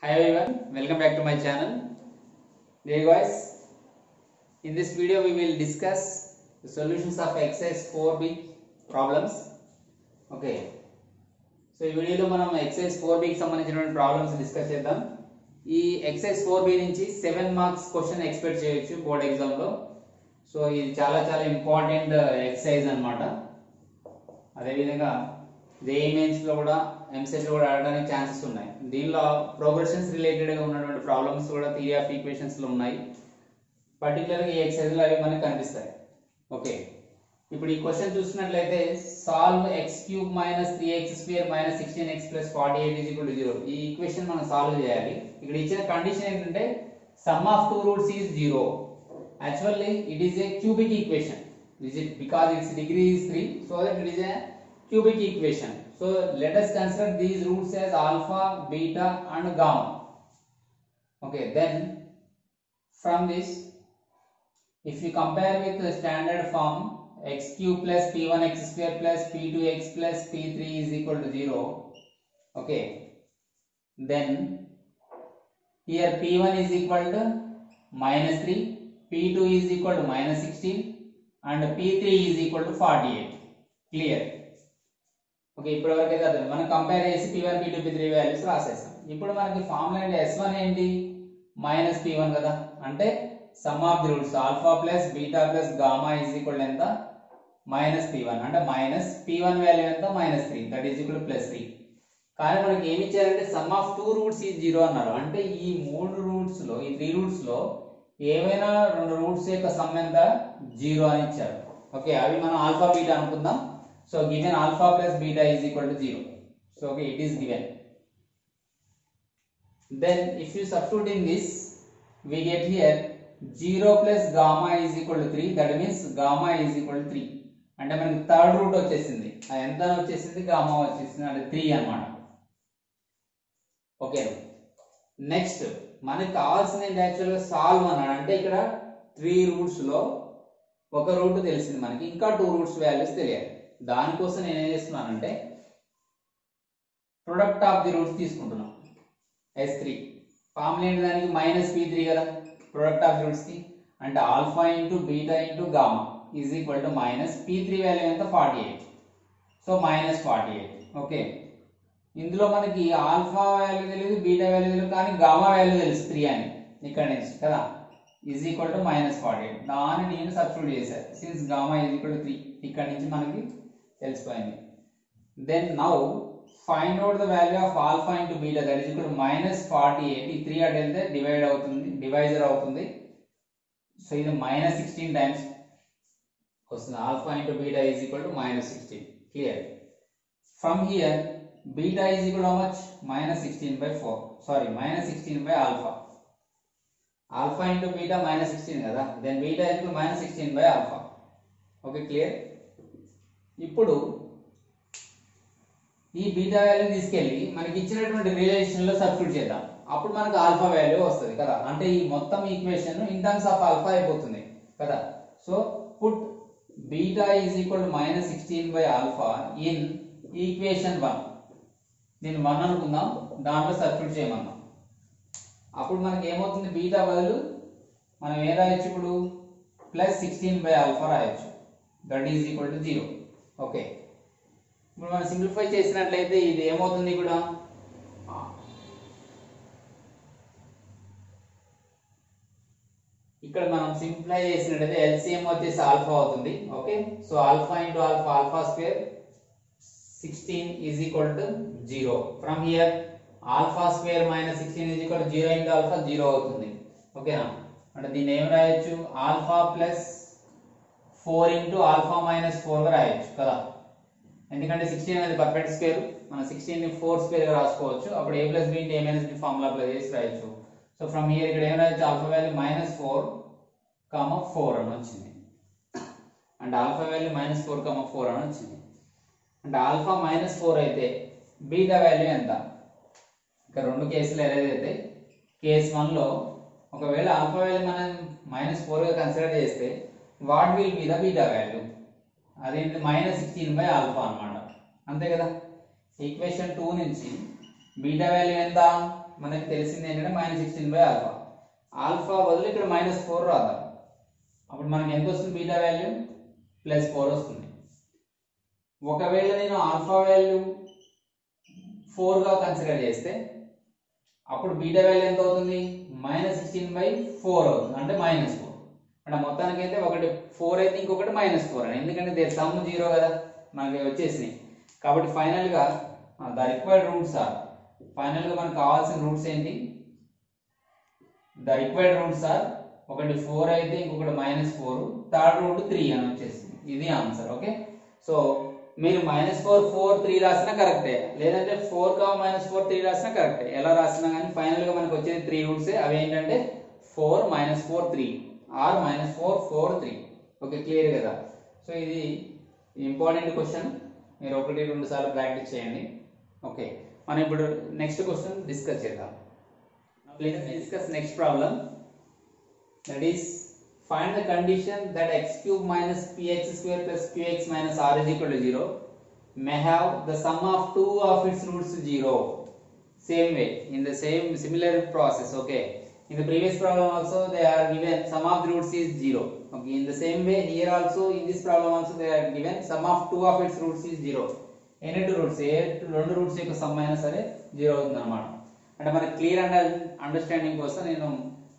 Hi everyone, welcome back to my channel. There guys, in this video we will discuss the solutions of exercise 4b problems. Okay. So ఈ వీడియోలో మనం excise four బికి సంబంధించినటువంటి problems discuss చేద్దాం ఈ exercise four B నుంచి seven marks question expect చేయొచ్చు board ఎగ్జామ్లో so ఇది చాలా చాలా ఇంపార్టెంట్ ఎక్సైజ్ అన్నమాట అదేవిధంగా జేఈ మెయిన్స్లో కూడా ఎంసెట్లో కూడా ఆడడానికి ఛాన్సెస్ ఉన్నాయి దీనిలో ప్రోగ్రెషన్స్ రిలేటెడ్గా ఉన్నటువంటి ప్రాబ్లమ్స్ కూడా థియరీ ఆఫ్ ఈక్వేషన్స్లో ఉన్నాయి పర్టికులర్గా ఈ ఎక్సైజ్లో అవి మనకు కనిపిస్తాయి ఓకే ఇప్పుడు ఈ క్వశ్చన్ చూసినట్లయితే solve x cube minus three x square minus sixteen x plus forty eight is equal zero ఈ ఈక్వేషన్ మనం సాల్వ్ చేయాలి ఇక్కడ ఇచ్చిన కండిషన్ ఏంటంటే sum of two roots is zero actually it is a cubic equation is it because its degree is 3 so that it is a cubic equation so let us consider these roots as alpha beta and gamma okay then from this if you compare with the standard form x cube plus p1 x square plus p2 x plus p3 is equal to 0 okay then here p1 is equal to minus 3 p2 is equal to minus 16 and p3 is equal to 48 clear okay ఇప్పటి వరకు అయితే అర్థం మనం compare చేసి p1 p2 p3 values రాసేసాం ఇప్పుడు మనకి formula ఏంటి s1 ఏంటి మైనస్ p1 కదా అంటే sum of the roots alpha plus beta plus gamma is equal ఎంత మైనస్ p1 అంటే మైనస్ p1 వాల్యూ ఎంత minus three that is equal plus three కానీ మనకి ఏమి ఇచ్చారంటే సమ్ ఆఫ్ టూ రూట్స్ ఈ జీరో అన్నారు అంటే ఈ మూడు రూట్స్ లో ఈ త్రీ రూట్స్ లో ఏవైనా రెండు రూట్స్ యొక్క సమ్ ఎంత జీరో అని ఇచ్చారు ఓకే అవి మనం ఆల్ఫా బీటా అనుకుందాం so given alpha plus beta is equal to zero so okay it is given then if you substitute in this we get here 0 plus gamma is equal to 3 that means gamma is equal to 3 అంటే మనకి third root వచ్చేసింది అది ఎంత వచ్చేసింది gamma వచ్చేసింది అంటే three అన్నమాట okay next మనకి కావాల్సింది ఏంటి యాక్చువల్గా సాల్వ్ అన్నాడు అంటే ఇక్కడ త్రీ రూట్స్ లో ఒక రూట్ తెలిసింది మనకి ఇంకా టూ రూట్స్ వాల్యూస్ తెలియాలి దానికోసం నేను ఏం చేస్తున్నానంటే ప్రొడక్ట్ ఆఫ్ ది రూట్స్ తీసుకుంటున్నాం ఎస్ త్రీ ఫార్ములా ఏంటి దానికి మైనస్ పీ త్రీ కదా ప్రొడక్ట్ ఆఫ్ రూట్స్ కి అంటే alpha into beta into gamma is equal to minus P three value ఎంత forty eight so minus forty eight okay ఇందులో మనకి alpha value తెలియదు బీటా వాల్యూ తెలియదు కానీ గామా వాల్యూ తెలుసు త్రీ అని ఇక్కడ నుంచి కదా is equal to minus forty eight దాన్ని నేను సబ్స్టిట్యూట్ చేశాను since gamma is equal to three ఇక్కడ నుంచి మనకి తెలిసిపోయింది then now find out the value of alpha into beta that is equal minus forty eight ఈ త్రీ అటు వెళ్తే డివైడ్ అవుతుంది డివైజర్ అవుతుంది సో ఇది మైనస్ సిక్స్టీన్ టైమ్స్ వస్తుంది alpha into beta is equal to minus sixteen clear from here beta is equal how much minus sixteen by four sorry minus sixteen by alpha alpha into beta minus sixteen కదా then beta is equal minus sixteen by alpha okay clear ఇప్పుడు ఈ beta value తీసుకెళ్ళి మనకి ఇచ్చినటువంటి relation లో substitute చేద్దాం అప్పుడు మనకు ఆల్ఫా వాల్యూ వస్తుంది కదా అంటే ఈ మొత్తం equation in terms of alpha అయిపోతుంది కదా so put beta is equal to minus sixteen by alpha in equation one దీన్ని వన్ అనుకుందాం దాంట్లో సబ్స్టిట్యూట్ చేయమన్నాం అప్పుడు మనకి ఏమవుతుంది బీటా బదులు మనం ఏం రాయొచ్చు ఇప్పుడు ప్లస్ సిక్స్టీన్ బై ఆల్ఫా రాయొచ్చు that is equal to zero okay ఇప్పుడు మనం సింప్లిఫై చేసినట్లయితే ఇది ఏమవుతుంది కూడా ఇక్కడ మనం సింప్లిఫై చేసినట్లయితే ఎల్సిఎం వచ్చేసి ఆల్ఫా అవుతుంది okay so alpha into alpha alpha square sixteen is equal to zero from here alpha square minus sixteen is equal zero into alpha zero అవుతుంది ఓకేనా అంటే దీన్ని ఏం రాయొచ్చు alpha plus four into alpha minus ఫోర్గా రాయొచ్చు కదా ఎందుకంటే సిక్స్టీన్ అనేది పర్ఫెక్ట్ స్క్వేర్ మనం సిక్స్టీన్ ని ఫోర్ స్క్వేర్ గా రాసుకోవచ్చు అప్పుడు a plus b into a minus b formula apply చేసి రాయొచ్చు సో ఫ్రమ్ హియర్ ఇక్కడ ఏం రాయొచ్చు alpha value minus four comma four అని వచ్చింది అంటే alpha value minus four comma four అని వచ్చింది అంటే ఆల్ఫా మైనస్ ఫోర్ అయితే బీటా వాల్యూ ఎంత ఇక్కడ రెండు కేసులు ఏదైతే కేస్ వన్లో ఒకవేళ ఆల్ఫా వాల్యూ మనం మైనస్ ఫోర్గా కన్సిడర్ చేస్తే what will be the beta value అదేంటి మైనస్ సిక్స్టీన్ బై ఆల్ఫా అనమాట అంతే కదా ఈక్వేషన్ టూ నుంచి బీటా వాల్యూ ఎంత మనకి తెలిసింది ఏంటంటే minus sixteen by alpha alpha బదులు ఇక్కడ మైనస్ ఫోర్ రాద్దాం అప్పుడు మనకి ఎంత వస్తుంది బీటా వాల్యూ ప్లస్ ఫోర్ వస్తుంది ఒకవేళ నేను ఆల్ఫా వాల్యూ ఫోర్గా కన్సిడర్ చేస్తే అప్పుడు బీటా వాల్యూ ఎంత అవుతుంది మైనస్ సిక్స్టీన్ బై ఫోర్ అవుతుంది అంటే మైనస్ ఫోర్ అంటే మొత్తానికి అయితే ఒకటి ఫోర్ అయితే ఇంకొకటి మైనస్ ఫోర్ అని ఎందుకంటే దే సమ్ జీరో కదా మనకి వచ్చేసినాయి కాబట్టి ఫైనల్గా ద రిక్వైర్డ్ రూట్స్ ఆర్ ఫైనల్గా మనకు కావాల్సిన రూట్స్ ఏంటి ద రిక్వైర్డ్ రూట్స్ ఆర్ ఒకటి ఫోర్ అయితే ఇంకొకటి minus four third root three అని వచ్చేసింది ఇది ఆన్సర్ ఓకే సో మీరు మైనస్ ఫోర్ ఫోర్ త్రీ రాసినా కరెక్టే లేదంటే ఫోర్ కా మైనస్ ఫోర్ త్రీ రాసినా కరెక్టే ఎలా రాసినా కానీ ఫైనల్గా మనకు వచ్చేది త్రీ రూట్సే అవి ఏంటంటే four minus four three or minus four four three okay clear కదా సో ఇది ఇంపార్టెంట్ క్వశ్చన్ మీరు ఒకటి రెండు సార్లు ప్రాక్టీస్ చేయండి ఓకే మనం ఇప్పుడు నెక్స్ట్ క్వశ్చన్ డిస్కస్ చేద్దాం please discuss next problem that is find the condition that x cube minus px square plus qx minus r is equal to 0 may have the sum of two of its roots 0 same way in the same similar process okay in the previous problem also they are given sum of the roots is 0 okay in the same way here also in this problem also they are given sum of two of its roots is 0 ఎన్ని two roots ఏ రెండు roots యొక్క some అయినా సరే zero అవుతుంది అనమాట అంటే మనకి clear under understanding కోసం నేను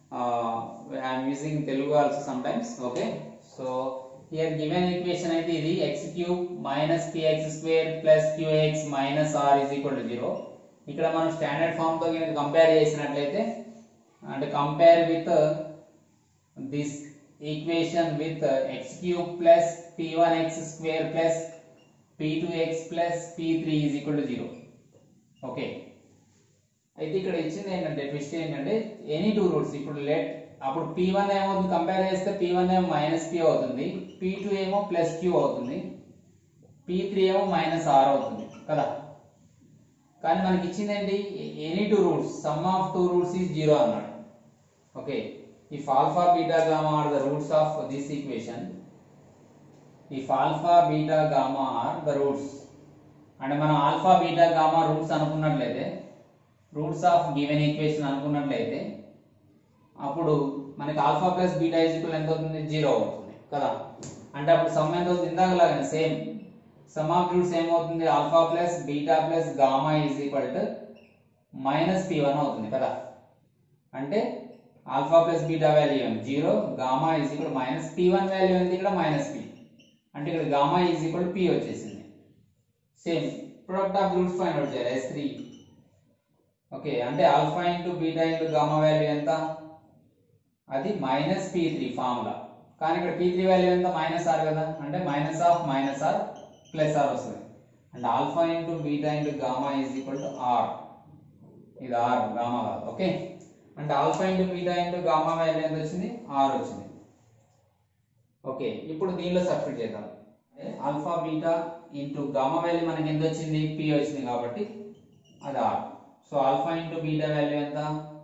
I'm using Telugu also sometimes okay so here given equation అయితే ఇది x cube minus px square plus qx minus r is equal to zero ఇక్కడ మనం స్టాండర్డ్ ఫామ్ తో కనుక కంపేర్ చేసినట్లయితే అంటే compare with this equation with x cube plus P one x square plus P two x plus P three is equal to zero okay అయితే ఇక్కడ ఇచ్చింది ఏంటంటే ట్విస్ట్ ఏంటంటే ఎనీ టూ రూట్స్ ఇప్పుడు లెట్ అప్పుడు పీ వన్ ఏమవుతుంది compare చేస్తే P one ఏమో మైనస్ పీ అవుతుంది పీ టూ ఏమో ప్లస్ క్యూ అవుతుంది పీ త్రీ ఏమో మైనస్ ఆర్ అవుతుంది కదా కానీ మనకి ఇచ్చింది ఏంటి any two roots sum of two roots is zero అన్నాడు okay if alpha beta gamma are the roots of this equation if alpha beta gamma are the roots అంటే మనం ఆల్ఫా బీటా గామా రూట్స్ అనుకున్నట్లయితే roots of given equation అనుకున్నట్లయితే అప్పుడు మనకి alpha plus beta equal ఎంత అవుతుంది zero అవుతుంది కదా అంటే అప్పుడు సమ్ ఎంత అవుతుంది ఇందాక లాగానే సేమ్ సమ్ ఆఫ్ రూట్స్ ఏమవుతుంది alpha plus beta plus gamma is equal to minus P one అవుతుంది కదా అంటే ఆల్ఫా ప్లస్ బీటా వాల్యూ ఏం zero gamma is equal minus P one value ఎంత ఇక్కడ మైనస్ పీ అంటే ఇక్కడ గామా ఈజ్ ఈక్వల్ పీ వచ్చేసింది same product of roots find out చేయాలి ఎస్ త్రీ ఓకే అంటే alpha into beta into gamma value ఎంత అది మైనస్ పీ త్రీ ఫార్ములా కానీ ఇక్కడ పీ త్రీ వాల్యూ ఎంత మైనస్ ఆర్ కదా అంటే minus of minus r plus r వస్తుంది అంటే alpha into beta into gamma is equal to r ఇది ఆర్ గామా కాదు ఓకే అంటే alpha into beta into gamma value ఎంత వచ్చింది ఆర్ వచ్చింది ఓకే ఇప్పుడు దీనిలో సబ్స్టిట్యూట్ చేద్దాం alpha beta into gamma value మనకి ఎంత వచ్చింది పి వచ్చింది కాబట్టి అది r so alpha into beta value ఎంత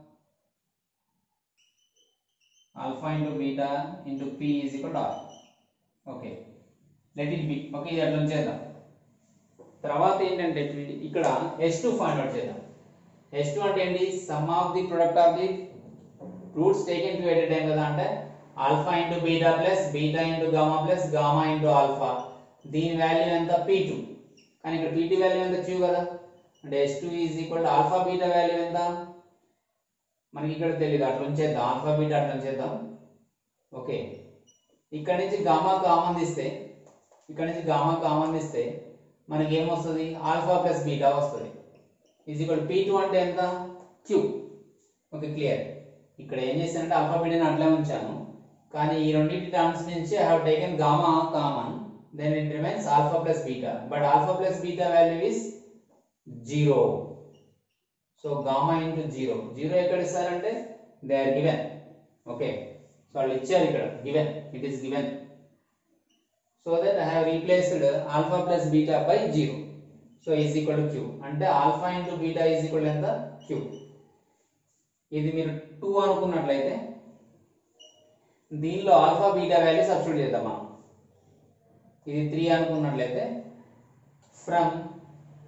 alpha into beta into p is equal r okay let it be okay ఇది అట్లా చేద్దాం తర్వాత ఏంటంటే ఇక్కడ ఎస్ టూ ఫైండ్ అవుట్ చేద్దాం ఎస్ టూ అంటే ఏంటి sum of the product of the roots taken two at time కదా అంటే alpha into beta plus beta into gamma plus gamma into alpha దీని వాల్యూ ఎంత పీ టూ కానీ ఇక్కడ PT value ఎంత క్యూ కదా అంటే S two is equal alpha beta value ఎంత మనకి ఇక్కడ తెలియదు అట్లా ఉంచేద్దాం ఆల్ఫా బీటా అట్లా ఉంచేద్దాం ఓకే ఇక్కడ నుంచి గామా కామన్ తీస్తే ఇక్కడ నుంచి గామా కామన్ తీస్తే మనకి ఏమొస్తుంది ఆల్ఫా ప్లస్ బీటా వస్తుంది ఈజ్ ఈక్వల్ పీ టూ అంటే ఎంత క్యూ ఓకే క్లియర్ ఇక్కడ ఏం చేశానంటే ఆల్ఫా బీటాని అట్లే ఉంచాను కానీ ఈ రెండింటి టర్మ్స్ నుంచి I have taken gamma common then it remains alpha plus beta but alpha plus beta value is zero so gamma into zero zero ఎక్కడ ఇస్తారంటే they are given okay so వాళ్ళు ఇచ్చారు ఇక్కడ given it is given so that I have replaced alpha plus beta by zero so is equal to q అంటే alpha into beta is equal ఎంత q ఇది మీరు two అనుకున్నట్లయితే దీనిలో alpha beta value substitute చేద్దాం మనం ఇది త్రీ అనుకున్నట్లయితే from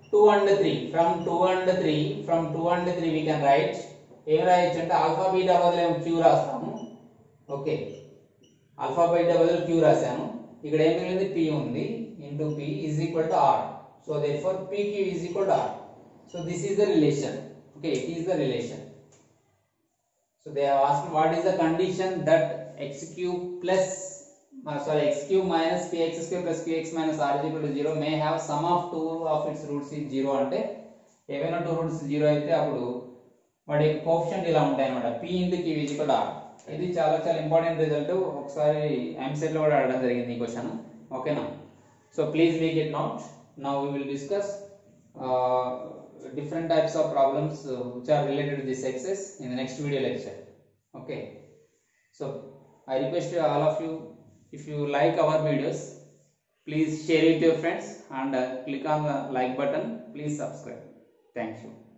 two and three from two and three from two and three we can write ఏం రాయొచ్చు అంటే ఆల్ఫా బీటా బదులు క్యూ రాస్తాము ఓకే ఆల్ఫా బీటా బదులు క్యూ రాశాను ఇక్కడ ఏం మిగిలింది పి ఉంది into p is equal to r so therefore pq is equal to r so this is the relation okay it is the relation So they have asked what is the condition that x cube plus uh, sorry x cube minus px square plus qx minus r is equal to 0 may have sum of two of its roots is 0 అంటే ఏవైనా two roots zero అయితే అప్పుడు వాడి coefficient ఇలా ఉంటాయి అనమాట p into q is equal r ఇది చాలా చాలా ఇంపార్టెంట్ రిజల్ట్ ఒకసారి ఎంసెట్ లో కూడా అడగడం జరిగింది ఈ క్వశ్చన్ ఓకేనా so please make it note now we will discuss different types of problems uh, which are related to this exercise in the next video lecture okay so i request you all of you if you like our videos please share with your friends and uh, click on the like button please subscribe thank you